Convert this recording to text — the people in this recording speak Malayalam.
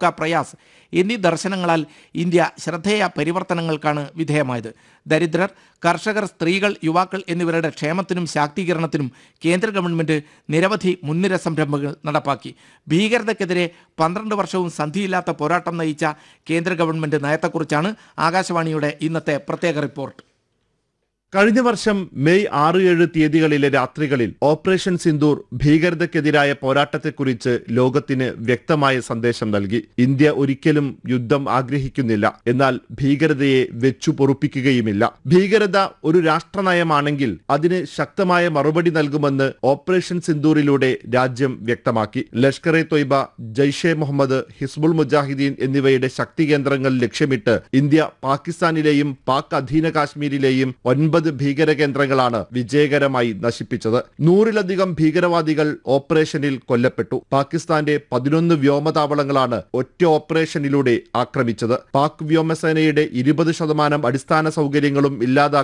സബ്കാ പ്രയാസ് എന്നീ ദർശനങ്ങളാൽ ഇന്ത്യ ശ്രദ്ധേയ പരിവർത്തനങ്ങൾക്കാണ് വിധേയമായത് ദരിദ്രർ കർഷകർ സ്ത്രീകൾ യുവാക്കൾ എന്നിവരുടെ ക്ഷേമത്തിനും ശാക്തീകരണത്തിനും കേന്ദ്ര ഗവൺമെന്റ് നിരവധി മുൻനിര സംരംഭങ്ങൾ നടപ്പാക്കി ഭീകരതയ്ക്കെതിരെ പന്ത്രണ്ട് വർഷവും സന്ധിയില്ലാത്ത പോരാട്ടം നയിച്ച കേന്ദ്ര ഗവൺമെന്റ് നയത്തെക്കുറിച്ചാണ് ആകാശവാണിയുടെ ഇന്നത്തെ പ്രത്യേക റിപ്പോർട്ട് കഴിഞ്ഞ വർഷം മെയ് ആറ് ഏഴ് തീയതികളിലെ രാത്രികളിൽ ഓപ്പറേഷൻ സിന്ദൂർ ഭീകരതയ്ക്കെതിരായ പോരാട്ടത്തെക്കുറിച്ച് ലോകത്തിന് വ്യക്തമായ സന്ദേശം നൽകി ഇന്ത്യ ഒരിക്കലും യുദ്ധം ആഗ്രഹിക്കുന്നില്ല എന്നാൽ ഭീകരതയെ വെച്ചു പൊറുപ്പിക്കുകയുമില്ല ഭീകരത ഒരു രാഷ്ട്രനയമാണെങ്കിൽ അതിന് ശക്തമായ മറുപടി നൽകുമെന്ന് ഓപ്പറേഷൻ സിന്ദൂറിലൂടെ രാജ്യം വ്യക്തമാക്കി ലഷ്കർ എ തൊയ്ബ ജയ്ഷെ മുഹമ്മദ് ഹിസ്ബുൾ മുജാഹിദീൻ എന്നിവയുടെ ശക്തി കേന്ദ്രങ്ങൾ ലക്ഷ്യമിട്ട് ഇന്ത്യ പാകിസ്ഥാനിലെയും പാക് അധീന കാശ്മീരിലെയും ഒൻപത് ഭീകര കേന്ദ്രങ്ങളാണ് വിജയകരമായി നശിപ്പിച്ചത് നൂറിലധികം ഭീകരവാദികൾ ഓപ്പറേഷനിൽ കൊല്ലപ്പെട്ടു പാകിസ്ഥാന്റെ പതിനൊന്ന് വ്യോമതാവളങ്ങളാണ് ഒറ്റ ഓപ്പറേഷനിലൂടെ ആക്രമിച്ചത് പാക് വ്യോമസേനയുടെ ഇരുപത് ശതമാനം അടിസ്ഥാന സൗകര്യങ്ങളും ഇല്ലാതാക്കി